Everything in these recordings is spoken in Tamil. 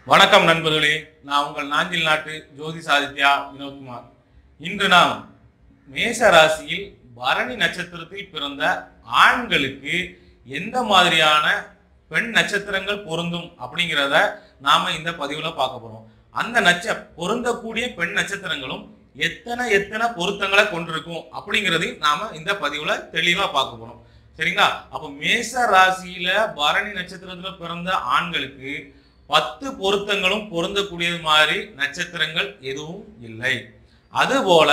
வணக்கம் நண்பர்களே நான் உங்கள் நாஞ்சில் நாட்டு ஜோதிஷ் ஆதித்யா வினோத்குமார் இன்று நாம் மேச ராசியில் பரணி நட்சத்திரத்தில் பிறந்த ஆண்களுக்கு எந்த மாதிரியான பெண் நட்சத்திரங்கள் பொருந்தும் அப்படிங்கிறத நாம இந்த பதிவுல பார்க்க போறோம் அந்த நட்ச பொருந்தக்கூடிய பெண் நட்சத்திரங்களும் எத்தனை எத்தனை பொருத்தங்களை கொண்டிருக்கும் அப்படிங்கிறதையும் நாம இந்த பதிவுல தெளிவா பார்க்க போறோம் சரிங்களா அப்ப மேச ராசியில பரணி நட்சத்திரத்துல பிறந்த ஆண்களுக்கு பத்து பொருத்தங்களும் பொருந்தக்கூடியது மாதிரி நட்சத்திரங்கள் எதுவும் இல்லை அதுபோல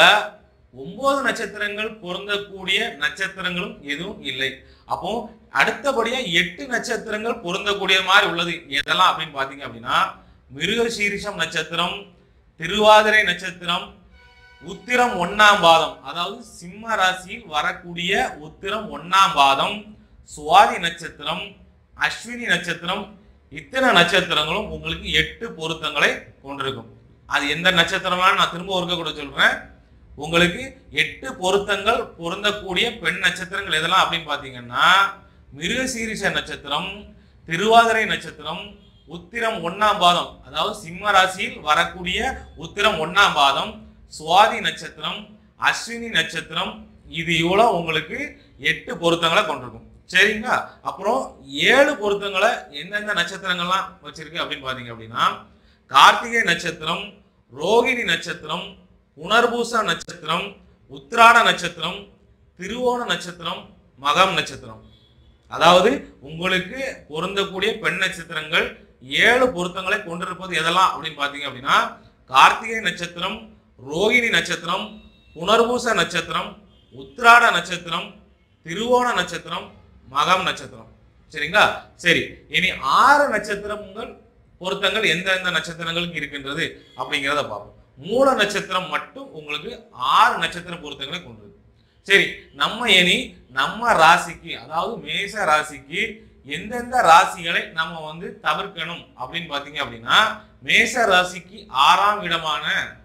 ஒன்பது நட்சத்திரங்கள் பொருந்தக்கூடிய நட்சத்திரங்களும் எதுவும் இல்லை அப்போ அடுத்தபடியா எட்டு நட்சத்திரங்கள் பொருந்தக்கூடிய மாதிரி உள்ளது எதெல்லாம் அப்படின்னு பாத்தீங்க அப்படின்னா மிருகசீரிஷம் நட்சத்திரம் திருவாதிரை நட்சத்திரம் உத்திரம் ஒண்ணாம் பாதம் அதாவது சிம்ம ராசியில் வரக்கூடிய உத்திரம் ஒண்ணாம் பாதம் சுவாதி நட்சத்திரம் அஸ்வினி நட்சத்திரம் இத்தனை நட்சத்திரங்களும் உங்களுக்கு எட்டு பொருத்தங்களை கொண்டிருக்கும் அது எந்த நட்சத்திரமான நான் திரும்ப ஒருக்க கூட சொல்றேன் உங்களுக்கு எட்டு பொருத்தங்கள் பொருந்தக்கூடிய பெண் நட்சத்திரங்கள் எதெல்லாம் அப்படின்னு பாத்தீங்கன்னா மிருகசீரிஷ நட்சத்திரம் திருவாதிரை நட்சத்திரம் உத்திரம் ஒண்ணாம் பாதம் அதாவது சிம்ம ராசியில் வரக்கூடிய உத்திரம் ஒண்ணாம் பாதம் சுவாதி நட்சத்திரம் அஸ்வினி நட்சத்திரம் இது இவ்வளவு உங்களுக்கு எட்டு பொருத்தங்களை கொண்டிருக்கும் சரிங்களா அப்புறம் ஏழு பொருத்தங்களை எந்தெந்த நட்சத்திரங்கள்லாம் வச்சிருக்கு அப்படின்னு பாத்தீங்க அப்படின்னா கார்த்திகை நட்சத்திரம் ரோகிணி நட்சத்திரம் புனர்பூச நட்சத்திரம் உத்திராட நட்சத்திரம் திருவோண நட்சத்திரம் மகம் நட்சத்திரம் அதாவது உங்களுக்கு பொருந்தக்கூடிய பெண் நட்சத்திரங்கள் ஏழு பொருத்தங்களை கொண்டிருப்பது எதெல்லாம் அப்படின்னு பாத்தீங்க அப்படின்னா கார்த்திகை நட்சத்திரம் ரோகிணி நட்சத்திரம் புனர்பூச நட்சத்திரம் உத்திராட நட்சத்திரம் திருவோண நட்சத்திரம் மகம் நட்சத்திரம் சரிங்களா சரி இனி ஆறு நட்சத்திரங்கள் பொருத்தங்கள் எந்தெந்த நட்சத்திரங்களுக்கு இருக்கின்றது அப்படிங்கிறத பார்ப்போம் மூல நட்சத்திரம் மட்டும் உங்களுக்கு ஆறு நட்சத்திர பொருத்தங்களை கொண்டிருக்கு சரி நம்ம இனி நம்ம ராசிக்கு அதாவது மேச ராசிக்கு எந்தெந்த ராசிகளை நம்ம வந்து தவிர்க்கணும் அப்படின்னு பாத்தீங்க அப்படின்னா மேச ராசிக்கு ஆறாம் இடமான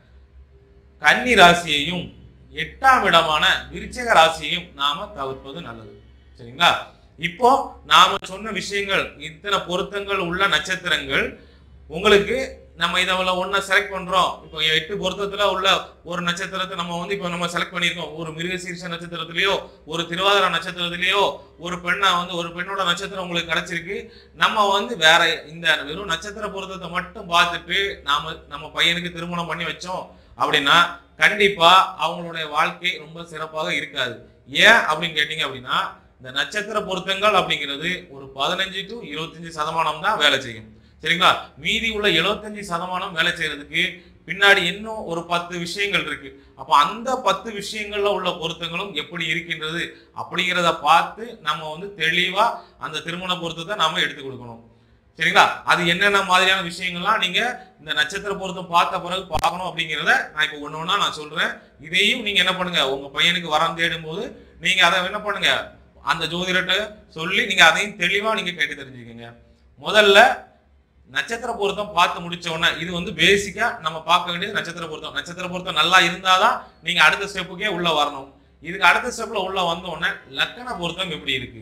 கன்னி ராசியையும் எட்டாம் இடமான விருச்சக ராசியையும் நாம தவிர்ப்பது நல்லது சரிங்களா இப்போ நாம சொன்ன விஷயங்கள் இத்தனை பொருத்தங்கள் உள்ள நட்சத்திரங்கள் உங்களுக்கு நம்ம இதை ஒன்றை செலக்ட் பண்றோம் இப்போ எட்டு பொருத்தத்துல உள்ள ஒரு நட்சத்திரத்தை நம்ம வந்து இப்போ நம்ம செலக்ட் பண்ணியிருக்கோம் ஒரு மிருகசீர்ஷ நட்சத்திரத்திலேயோ ஒரு திருவாதிரை நட்சத்திரத்திலேயோ ஒரு பெண்ணை வந்து ஒரு பெண்ணோட நட்சத்திரம் உங்களுக்கு கிடைச்சிருக்கு நம்ம வந்து வேற இந்த வெறும் நட்சத்திர பொருத்தத்தை மட்டும் பார்த்துட்டு நாம நம்ம பையனுக்கு திருமணம் பண்ணி வச்சோம் அப்படின்னா கண்டிப்பா அவங்களுடைய வாழ்க்கை ரொம்ப சிறப்பாக இருக்காது ஏன் அப்படின்னு கேட்டீங்க அப்படின்னா இந்த நட்சத்திர பொருத்தங்கள் அப்படிங்கிறது ஒரு பதினஞ்சு டு இருபத்தஞ்சு சதமானம் தான் வேலை செய்யும் சரிங்களா மீதி உள்ள எழுபத்தஞ்சு சதமானம் வேலை செய்யறதுக்கு பின்னாடி இன்னும் ஒரு பத்து விஷயங்கள் இருக்கு அப்ப அந்த பத்து விஷயங்கள்ல உள்ள பொருத்தங்களும் எப்படி இருக்கின்றது அப்படிங்கிறத பார்த்து நம்ம வந்து தெளிவா அந்த திருமண பொருத்தத்தை நாம எடுத்து கொடுக்கணும் சரிங்களா அது என்னென்ன மாதிரியான விஷயங்கள்லாம் நீங்க இந்த நட்சத்திர பொருத்தம் பார்த்த பிறகு பார்க்கணும் அப்படிங்கிறத நான் இப்போ ஒன்று ஒன்றா நான் சொல்றேன் இதையும் நீங்க என்ன பண்ணுங்க உங்க பையனுக்கு வரம் தேடும் போது நீங்க அதை என்ன பண்ணுங்க அந்த ஜோதிடர்கிட்ட சொல்லி நீங்க அதையும் தெளிவா நீங்க கேட்டு தெரிஞ்சுக்கங்க முதல்ல நட்சத்திர பொருத்தம் பார்த்து முடிச்ச உடனே இது வந்து பேசிக்கா நம்ம பார்க்க வேண்டியது நட்சத்திர பொருத்தம் நட்சத்திர பொருத்தம் நல்லா இருந்தாதான் நீங்க அடுத்த ஸ்டெப்புக்கே உள்ள வரணும் இதுக்கு அடுத்த ஸ்டெப்ல உள்ள வந்த உடனே லக்கண பொருத்தம் எப்படி இருக்கு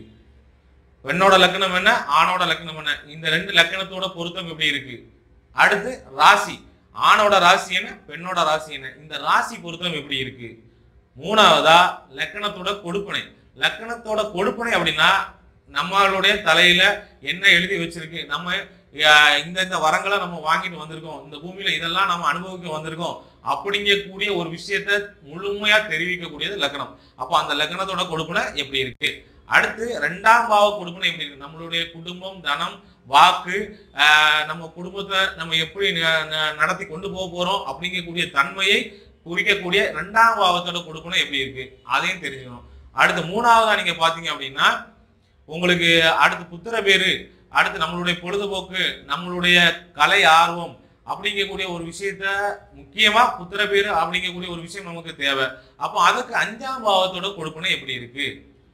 பெண்ணோட லக்கணம் என்ன ஆணோட லக்கணம் என்ன இந்த ரெண்டு லக்கணத்தோட பொருத்தம் எப்படி இருக்கு அடுத்து ராசி ஆணோட ராசி என்ன பெண்ணோட ராசி என்ன இந்த ராசி பொருத்தம் எப்படி இருக்கு மூணாவதா லக்கணத்தோட கொடுப்பனை லக்கணத்தோட கொடுப்பனை அப்படின்னா நம்மளுடைய தலையில என்ன எழுதி வச்சிருக்கு நம்ம அஹ், இந்த இந்த வரங்களை நம்ம வாங்கிட்டு வந்திருக்கோம் இந்த பூமியில இதெல்லாம் நம்ம அனுபவிக்க வந்திருக்கோம் அப்படிங்கக்கூடிய ஒரு விஷயத்த முழுமையா தெரிவிக்கக்கூடியது லக்கணம் அப்போ அந்த லக்கணத்தோட கொடுப்பனை எப்படி இருக்கு அடுத்து ரெண்டாம் பாவ கொடுப்பனை எப்படி இருக்கு நம்மளுடைய குடும்பம் தனம் வாக்கு ஆஹ், நம்ம குடும்பத்தை நம்ம எப்படி ந- ந- நடத்தி கொண்டு போக போறோம் அப்படிங்கக்கூடிய தன்மையை குறிக்கக்கூடிய ரெண்டாம் பாவத்தோட கொடுப்பனை எப்படி இருக்கு அதையும் தெரிஞ்சுக்கணும் அடுத்து மூணாவதா நீங்க பாத்தீங்க அப்படின்னா உங்களுக்கு அடுத்து புத்திர பேரு அடுத்து நம்மளுடைய பொழுதுபோக்கு நம்மளுடைய கலை ஆர்வம் அப்படிங்கக்கூடிய ஒரு விஷயத்த முக்கியமா புத்திர பேரு அப்படிங்கக்கூடிய ஒரு விஷயம் நமக்கு தேவை அப்போ அதுக்கு அஞ்சாம் பாவத்தோட கொடுப்பனை எப்படி இருக்கு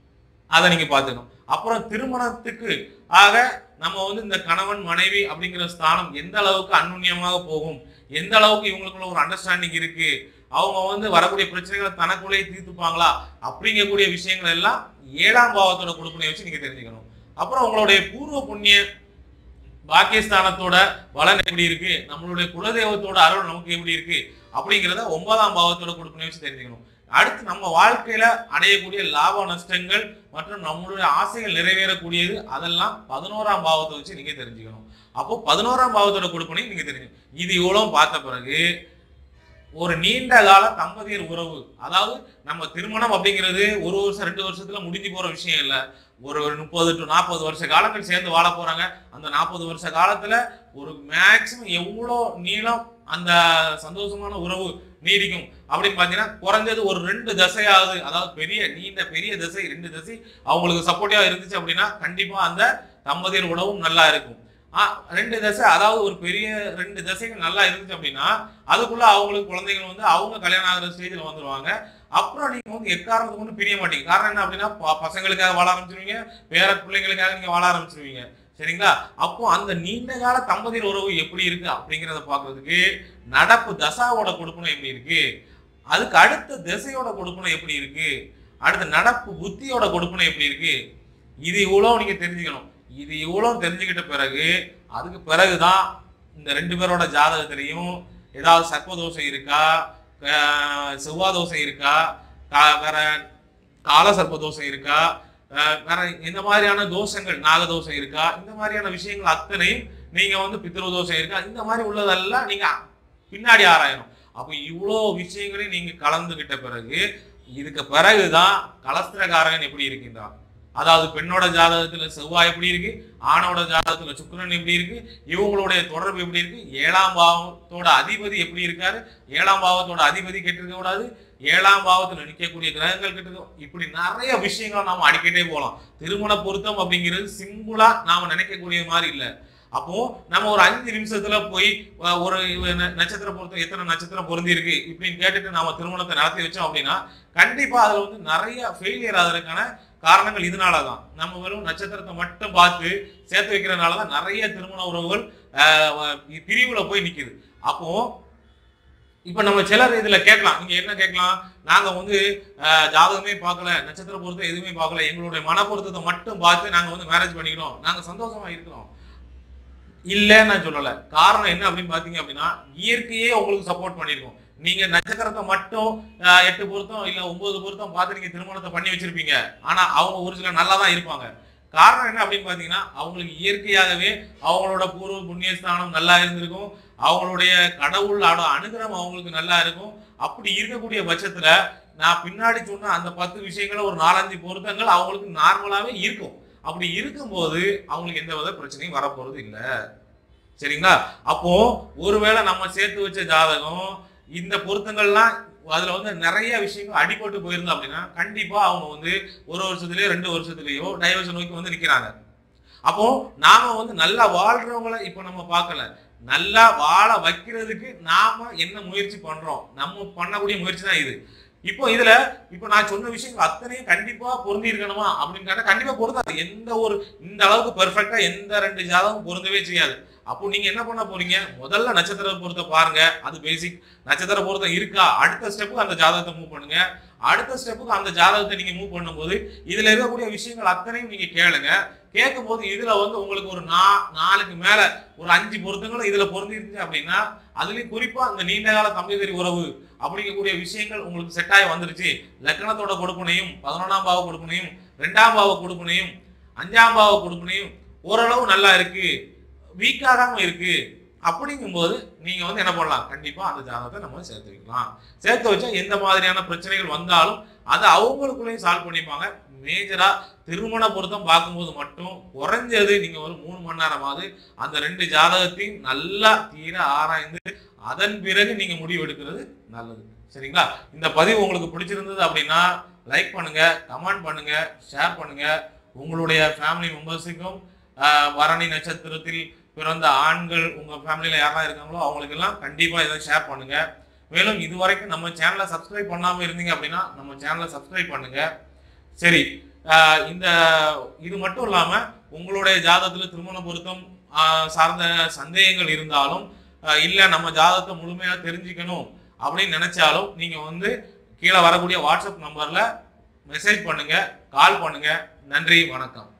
அதை நீங்க பார்த்துக்கணும் அப்புறம் திருமணத்துக்கு ஆக நம்ம வந்து இந்த கணவன் மனைவி அப்படிங்கிற ஸ்தானம் எந்த அளவுக்கு அன்னுன்யமாக போகும் எந்த அளவுக்கு இவங்களுக்குள்ள ஒரு அண்டர்ஸ்டாண்டிங் இருக்கு அவங்க வந்து வரக்கூடிய பிரச்சனைகளை தனக்குள்ளேயே தீர்த்துப்பாங்களா அப்படிங்கக்கூடிய விஷயங்கள் எல்லாம் ஏழாம் பாவத்தோட கொடுப்பனை வச்சு நீங்க தெரிஞ்சுக்கணும் அப்புறம் உங்களுடைய பூர்வ புண்ணிய பாகிஸ்தானத்தோட பலன் எப்படி இருக்கு நம்மளுடைய குலதெய்வத்தோட அருள் நமக்கு எப்படி இருக்கு அப்படிங்கிறத ஒன்பதாம் பாவத்தோட கொடுக்கணும் வச்சு தெரிஞ்சுக்கணும் அடுத்து நம்ம வாழ்க்கையில அடையக்கூடிய லாப நஷ்டங்கள் மற்றும் நம்மளுடைய ஆசைகள் நிறைவேறக்கூடியது அதெல்லாம் பதினோராம் பாவத்தை வச்சு நீங்க தெரிஞ்சுக்கணும் அப்போ பதினோராம் பாவத்தோட கொடுக்கணும் நீங்க தெரிஞ்சுக்கணும் இது இவ்வளவு பார்த்த பிறகு ஒரு நீண்ட கால தம்பதியர் உறவு அதாவது நம்ம திருமணம் அப்படிங்கிறது ஒரு வருஷம் ரெண்டு வருஷத்துல முடிஞ்சு போற விஷயம் இல்ல ஒரு ஒரு முப்பது டு நாற்பது வருஷ காலங்கள் சேர்ந்து வாழ போறாங்க அந்த நாற்பது வருஷ காலத்துல ஒரு மேக்சிமம் எவ்வளோ நீளம் அந்த சந்தோஷமான உறவு நீடிக்கும் அப்படின்னு பார்த்தீங்கன்னா குறைஞ்சது ஒரு ரெண்டு தசையாவது அதாவது பெரிய நீண்ட பெரிய தசை ரெண்டு தசை அவங்களுக்கு சப்போர்ட்டிவா இருந்துச்சு அப்படின்னா கண்டிப்பா அந்த தம்பதியர் உறவும் நல்லா இருக்கும் ஆ, ரெண்டு தசை அதாவது ஒரு பெரிய ரெண்டு தசைகள் நல்லா இருந்துச்சு அப்படின்னா அதுக்குள்ள அவங்களுக்கு குழந்தைகள் வந்து அவங்க கல்யாணம் ஆகிற ஸ்டேஜில் வந்துருவாங்க அப்புறம் நீங்க வந்து எக்காரணத்துக்கு ஒன்றும் பிரிய மாட்டீங்க காரணம் என்ன அப்படின்னா ப- பசங்களுக்காக வாழ ஆரம்பிச்சிருவீங்க பேர பிள்ளைங்களுக்காக நீங்க வாழ ஆரம்பிச்சிருவீங்க சரிங்களா அப்போ அந்த நீண்ட கால தம்பதியர் உறவு எப்படி இருக்கு அப்படிங்கிறத பார்க்கிறதுக்கு நடப்பு தசாவோட கொடுப்பனம் எப்படி இருக்கு அதுக்கு அடுத்த திசையோட கொடுப்பனம் எப்படி இருக்கு அடுத்த நடப்பு புத்தியோட கொடுப்பனம் எப்படி இருக்கு இது இவ்வளவு நீங்க தெரிஞ்சுக்கணும் இது இவ்வளவு தெரிஞ்சுக்கிட்ட பிறகு அதுக்கு பிறகுதான் இந்த ரெண்டு பேரோட ஜாதகத்திலையும் ஏதாவது சர்ப்பதோஷம் இருக்கா அஹ் செவ்வாய் தோஷம் இருக்கா கா- வேற கால சர்ப்பதோஷம் இருக்கா அஹ் வேற இந்த மாதிரியான தோஷங்கள் நாகதோஷம் இருக்கா இந்த மாதிரியான விஷயங்கள் அத்தனையும் நீங்க வந்து பித்ரு தோஷம் இருக்கா இந்த மாதிரி உள்ளதெல்லாம் நீங்க பின்னாடி ஆராயணும் அப்போ இவ்வளோ விஷயங்களையும் நீங்க கலந்துகிட்ட பிறகு இதுக்கு பிறகுதான் கலஸ்திரகாரகன் எப்படி இருக்கின்றான் அதாவது பெண்ணோட ஜாதகத்துல செவ்வாய் எப்படி இருக்கு ஆணோட ஜாதகத்துல சுக்கிரன் எப்படி இருக்கு இவங்களுடைய தொடர்பு எப்படி இருக்கு ஏழாம் பாவத்தோட அதிபதி எப்படி இருக்காரு ஏழாம் பாவத்தோட அதிபதி கெட்டிருக்க கூடாது ஏழாம் பாவத்துல நிற்கக்கூடிய கிரகங்கள் கெட்டிருக்க இப்படி நிறைய விஷயங்களை நாம அடிக்கிட்டே போகலாம் திருமண பொருத்தம் அப்படிங்கிறது சிம்பிளா நாம நினைக்கக்கூடிய மாதிரி இல்ல அப்போ நம்ம ஒரு அஞ்சு நிமிஷத்துல போய் அஹ், ஒரு ந- நட்சத்திர பொருத்தம் எத்தனை நட்சத்திரம் பொருந்தி இருக்கு இப்படின்னு கேட்டுட்டு நாம திருமணத்தை நடத்தி வச்சோம் அப்படின்னா கண்டிப்பா அதுல வந்து நிறைய ஃபெயிலியர் ஆகிறதுக்கான காரணங்கள் இதனாலதான் நம்ம வெறும் நட்சத்திரத்தை மட்டும் பார்த்து சேர்த்து வைக்கிறதுனாலதான் நிறைய திருமண உறவுகள் ஆஹ், வ- பிரிவுல போய் நிக்குது அப்போ இப்ப நம்ம சிலர் இதுல கேட்கலாம் நீங்க என்ன கேட்கலாம் நாங்க வந்து ஆஹ், ஜாதகமே பார்க்கல நட்சத்திர பொருத்தம் எதுவுமே பார்க்கல எங்களுடைய மன பொருத்தத்தை மட்டும் பார்த்து நாங்க வந்து மேரேஜ் பண்ணிக்கிறோம் நாங்க சந்தோஷமா இருக்கிறோம் இல்லைன்னு நான் சொல்லல காரணம் என்ன அப்படின்னு பாத்தீங்க அப்படின்னா இயற்கையே உங்களுக்கு சப்போர்ட் பண்ணிருக்கோம் நீங்க நட்சத்திரத்தை மட்டும் ஆஹ், எட்டு பொருத்தம் இல்ல ஒன்பது பொருத்தம் பார்த்து நீங்க திருமணத்தை பண்ணி வச்சிருப்பீங்க ஆனா அவங்க ஒரு சிலர் நல்லா தான் இருப்பாங்க காரணம் என்ன அப்படின்னு பாத்தீங்கன்னா அவங்களுக்கு இயற்கையாகவே அவங்களோட பூர்வ புண்ணியஸ்தானம் நல்லா இருந்திருக்கும் அவங்களுடைய கடவுளோட அனுகிரகம் அவங்களுக்கு நல்லா இருக்கும் அப்படி இருக்கக்கூடிய பட்சத்துல நான் பின்னாடி சொன்ன அந்த பத்து விஷயங்கள ஒரு நாலஞ்சு பொருத்தங்கள் அவங்களுக்கு நார்மலாவே இருக்கும் அப்படி இருக்கும்போது அவங்களுக்கு எந்த வித பிரச்சனையும் வரப்போறது இல்ல சரிங்களா அப்போ ஒருவேளை நம்ம சேர்த்து வச்ச ஜாதகம் இந்த பொருத்தங்கள்லாம் அதுல வந்து நிறைய விஷயங்கள் அடிபட்டு போயிருந்தோம் அப்படின்னா கண்டிப்பா அவங்க வந்து ஒரு வருஷத்துலயோ ரெண்டு வருஷத்துலயோ டைவர்ஷன் நோக்கி வந்து நிக்கிறாங்க அப்போ நாம வந்து நல்லா வாழ்றவங்கள இப்ப நம்ம பார்க்கல நல்லா வாழ வைக்கிறதுக்கு நாம என்ன முயற்சி பண்றோம் நம்ம பண்ணக்கூடிய முயற்சி தான் இது இப்போ இதுல இப்போ நான் சொன்ன விஷயங்கள் அத்தனையும் கண்டிப்பா பொருந்தி இருக்கணுமா அப்படின்னு கேட்டா கண்டிப்பா பொருந்தாது எந்த ஒரு இந்த அளவுக்கு பெர்ஃபெக்டா எந்த ரெண்டு ஜாதகம் பொருந்தவே செய்யாது அப்போ நீங்க என்ன பண்ண போறீங்க முதல்ல நட்சத்திர பொருத்த பாருங்க அது பேசிக் நட்சத்திர பொருத்தம் இருக்கா அடுத்த ஸ்டெப்புக்கு அந்த ஜாதகத்தை மூவ் பண்ணுங்க அடுத்த ஸ்டெப்புக்கு அந்த ஜாதகத்தை நீங்க மூவ் பண்ணும்போது இதுல இருக்கக்கூடிய விஷயங்கள் அத்தனையும் நீங்க கேளுங்க கேட்கும்போது இதுல வந்து உங்களுக்கு ஒரு நா நாலுக்கு மேல ஒரு அஞ்சு பொருத்தங்களும் இதுல பொருந்திருந்துச்சு அப்படின்னா அதுலயும் குறிப்பா அந்த நீண்ட கால தம்பிதறி உறவு அப்படிங்கக்கூடிய விஷயங்கள் உங்களுக்கு செட் ஆகி வந்துருச்சு லக்னத்தோட கொடுப்பனையும் பதினொன்றாம் பாவ கொடுப்பனையும் ரெண்டாம் பாவ கொடுப்பனையும் அஞ்சாம் பாவ கொடுப்பனையும் ஓரளவு நல்லா இருக்கு வீக்காகாம இருக்கு அப்படிங்கும்போது நீங்க வந்து என்ன பண்ணலாம் கண்டிப்பா அந்த ஜாதகத்தை நம்ம சேர்த்து வைக்கலாம் சேர்த்து வச்சா எந்த மாதிரியான பிரச்சனைகள் வந்தாலும் அதை அவங்களுக்குள்ளேயும் சால்வ் பண்ணிப்பாங்க மேஜரா திருமண பொருத்தம் பார்க்கும்போது மட்டும் குறைஞ்சது நீங்க ஒரு மூணு மணி நேரமாவது அந்த ரெண்டு ஜாதகத்தையும் நல்லா தீர ஆராய்ந்து அதன் பிறகு நீங்க முடிவு எடுக்கிறது நல்லது சரிங்களா இந்த பதிவு உங்களுக்கு பிடிச்சிருந்தது அப்படின்னா லைக் பண்ணுங்க கமெண்ட் பண்ணுங்க ஷேர் பண்ணுங்க உங்களுடைய ஃபேமிலி மெம்பர்ஸுக்கும் பரணி நட்சத்திரத்தில் பிறந்த ஆண்கள் உங்க ஃபேமிலியில யாரெல்லாம் இருக்காங்களோ அவங்களுக்கெல்லாம் கண்டிப்பா இதை ஷேர் பண்ணுங்க மேலும் இது வரைக்கும் நம்ம சேனலை சப்ஸ்கிரைப் பண்ணாம இருந்தீங்க அப்படின்னா நம்ம சேனலை சப்ஸ்கிரைப் பண்ணுங்க சரி ஆஹ் இந்த இது மட்டும் இல்லாம உங்களுடைய ஜாதகத்துல திருமண பொருத்தம் ஆஹ் சார்ந்த சந்தேகங்கள் இருந்தாலும் ஆஹ் இல்ல நம்ம ஜாதகத்தை முழுமையா தெரிஞ்சுக்கணும் அப்படின்னு நினைச்சாலும் நீங்க வந்து கீழே வரக்கூடிய வாட்ஸ்அப் நம்பர்ல மெசேஜ் பண்ணுங்க கால் பண்ணுங்க நன்றி வணக்கம்